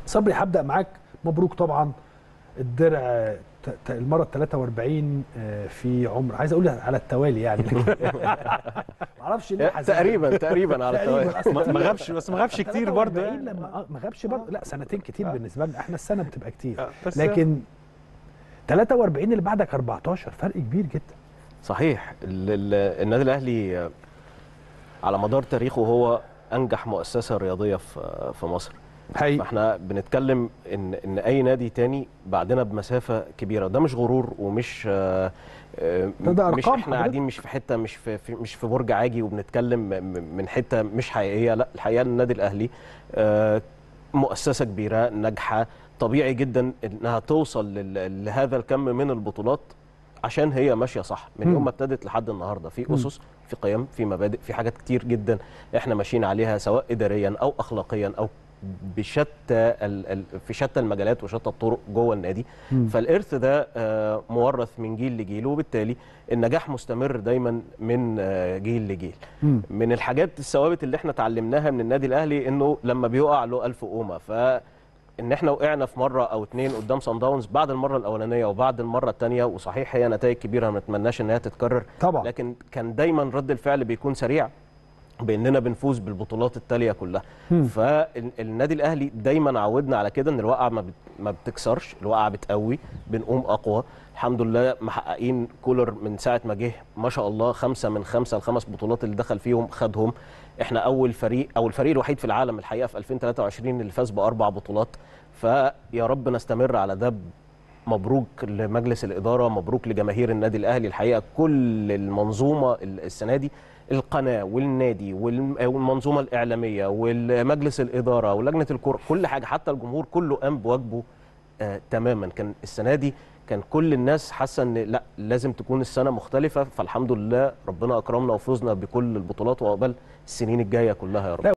صبري هبدا معاك مبروك طبعا الدرع ت- ت- المره ال 43 آه، في عمر عايز اقول على التوالي يعني معرفش ليه حسيت- تقريبا تقريبا على تقريباً. التوالي أصل ما كتير. ما غابش بس ما غابش كتير برضه 43 يعني. لما آه، ما غابش برضه لا سنتين كتير بالنسبه لنا احنا السنه بتبقى كتير آه، بس لكن 43 اللي بعدك 14 فرق كبير جدا صحيح ال- ال- النادي الاهلي آه، على مدار تاريخه هو انجح مؤسسه رياضيه في في مصر حقيقي فاحنا بنتكلم ان ان اي نادي تاني بعدنا بمسافه كبيره ده مش غرور ومش آه، آه، ده- ده مش أرقام احنا حضرتك. قاعدين مش في حته مش في في- مش في برج عاجي وبنتكلم م- م- من حته مش حقيقيه لا الحقيقه النادي الاهلي آه، مؤسسه كبيره ناجحه طبيعي جدا انها توصل لل- لهذا الكم من البطولات عشان هي ماشيه صح من مم. يوم ما ابتدت لحد النهارده في مم. اسس في قيم في مبادئ في حاجات كتير جدا احنا ماشيين عليها سواء اداريا او اخلاقيا او بشتى ال- ال- في شتى المجالات وشتى الطرق جوه النادي مم. فالارث ده آه، مورث من جيل لجيل وبالتالي النجاح مستمر دايما من آه، جيل لجيل مم. من الحاجات الثوابت اللي احنا اتعلمناها من النادي الاهلي انه لما بيقع له ألف قومه ف ان احنا وقعنا في مره او اتنين قدام صن داونز بعد المره الاولانيه وبعد المره الثانيه وصحيح هي نتائج كبيره ما نتمناش ان هي تتكرر طبعا لكن كان دايما رد الفعل بيكون سريع باننا بنفوز بالبطولات التاليه كلها مم. فالنادي الاهلي دايما عودنا على كده ان الوقعه ما, بت... ما بتكسرش الوقعه بتقوي بنقوم اقوى الحمد لله محققين كولر من ساعه ما جه ما شاء الله خمسه من خمسه الخمس بطولات اللي دخل فيهم خدهم احنا اول فريق او الفريق الوحيد في العالم الحقيقه في 2023 اللي فاز باربع بطولات فيا رب نستمر على ده مبروك لمجلس الاداره مبروك لجماهير النادي الاهلي الحقيقه كل المنظومه السنه دي القناه والنادي والم- والمنظومه الاعلاميه والمجلس الاداره ولجنه الكره كل حاجه حتى الجمهور كله قام بواجبه آه تماما كان السنه دي كان كل الناس حاسه ان لا لازم تكون السنه مختلفه فالحمد لله ربنا اكرمنا وفوزنا بكل البطولات وعقبال السنين الجايه كلها يا رب